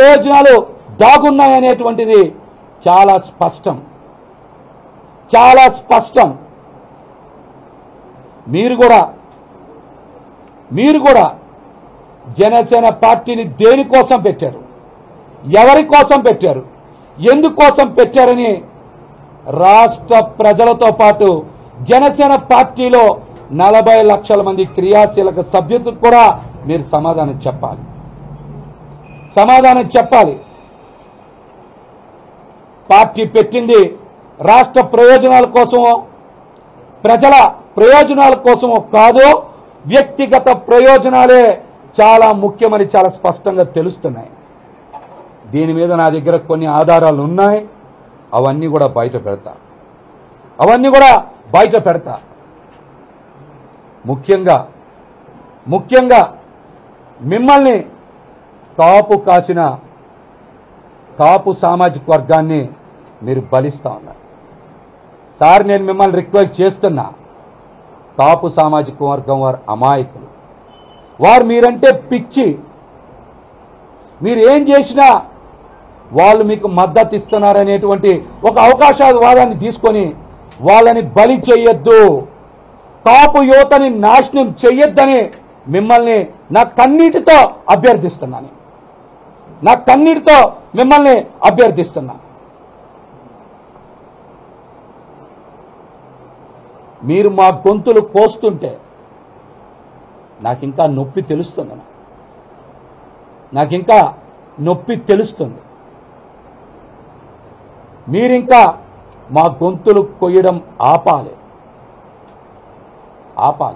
ప్రయోజనాలు దాగున్నాయనేటువంటిది చాలా స్పష్టం చాలా స్పష్టం మీరు కూడా మీరు కూడా జనసేన పార్టీని దేనికోసం పెట్టారు ఎవరి కోసం పెట్టారు ఎందుకోసం పెట్టారని రాష్ట్ర ప్రజలతో పాటు జనసేన పార్టీలో నలభై లక్షల మంది క్రియాశీలక సభ్యులకు కూడా మీరు సమాధానం చెప్పాలి సమాధానం చెప్పాలి పార్టీ పెట్టింది రాష్ట్ర ప్రయోజనాల కోసమో ప్రజల ప్రయోజనాల కోసమో కాదు వ్యక్తిగత ప్రయోజనాలే చాలా ముఖ్యమని చాలా స్పష్టంగా తెలుస్తున్నాయి దీని మీద నా దగ్గర కొన్ని ఆధారాలు ఉన్నాయి అవన్నీ కూడా బయట పెడతా అవన్నీ కూడా బయట పెడతా ముఖ్యంగా ముఖ్యంగా మిమ్మల్ని కాపు కాసిన కాపు సామాజిక వర్గాన్ని మీరు బలిస్తా ఉన్నారు సార్ నేను మిమ్మల్ని రిక్వెస్ట్ చేస్తున్నా కాపు సామాజిక వర్గం వారు అమాయకులు వారు మీరంటే పిచ్చి మీరు ఏం చేసినా వాళ్ళు మీకు మద్దతు ఇస్తున్నారనేటువంటి ఒక అవకాశవాదాన్ని తీసుకొని వాళ్ళని బలి చేయొద్దు కాపు యువతని నాశనం చెయ్యొద్దని మిమ్మల్ని నా కన్నీటితో అభ్యర్థిస్తున్నాను నా కన్నీటితో మిమ్మల్ని అభ్యర్థిస్తున్నా మీరు మా గొంతులు కోస్తుంటే నాకు ఇంకా నొప్పి తెలుస్తుంది నా. నాకు ఇంకా నొప్పి తెలుస్తుంది మీరింకా మా గొంతులు కొయ్యడం ఆపాలి ఆపాలి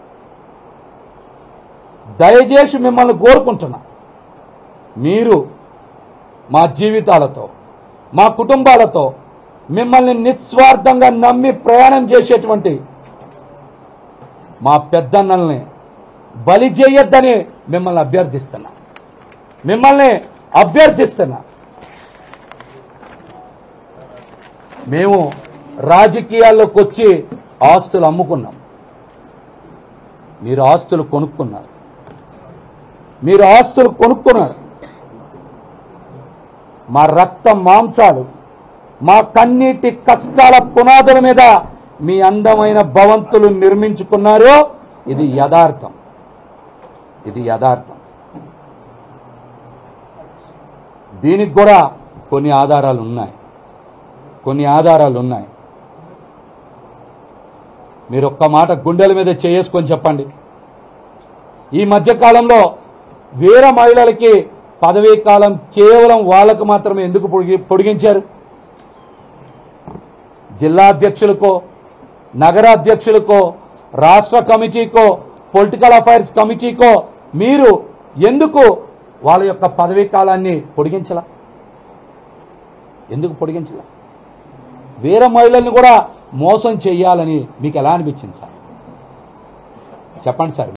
దయచేసి మిమ్మల్ని కోరుకుంటున్నా మీరు మా జీవితాలతో మా కుటుంబాలతో మిమ్మల్ని నిస్వార్థంగా నమ్మి ప్రయాణం చేసేటువంటి మా పెద్దన్నల్ని బలి చేయొద్దని మిమ్మల్ని అభ్యర్థిస్తున్నా మిమ్మల్ని అభ్యర్థిస్తున్నా మేము రాజకీయాల్లోకి వచ్చి ఆస్తులు అమ్ముకున్నాం మీరు ఆస్తులు కొనుక్కున్నారు మీరు ఆస్తులు కొనుక్కున్నారు మా రక్త మాంసాలు మా కన్నీటి కష్టాల పునాదుల మీద మీ అందమైన భవంతులు నిర్మించుకున్నారు ఇది యథార్థం ఇది యథార్థం దీనికి కూడా కొన్ని ఆధారాలు ఉన్నాయి కొన్ని ఆధారాలు ఉన్నాయి మీరు ఒక్క మాట గుండెల మీద చేసుకొని చెప్పండి ఈ మధ్య కాలంలో వేరే మహిళలకి పదవీ కాలం కేవలం వాళ్ళకు మాత్రమే ఎందుకు పొడిగి పొడిగించారు జిల్లా అధ్యక్షులకో నగర అధ్యక్షులకో రాష్ట్ర కమిటీకో పొలిటికల్ అఫైర్స్ కమిటీకో మీరు ఎందుకు వాళ్ళ యొక్క పదవీ కాలాన్ని పొడిగించలా ఎందుకు పొడిగించలా వేరే మహిళల్ని కూడా మోసం చేయాలని మీకు ఎలా అనిపించింది సార్ చెప్పండి సార్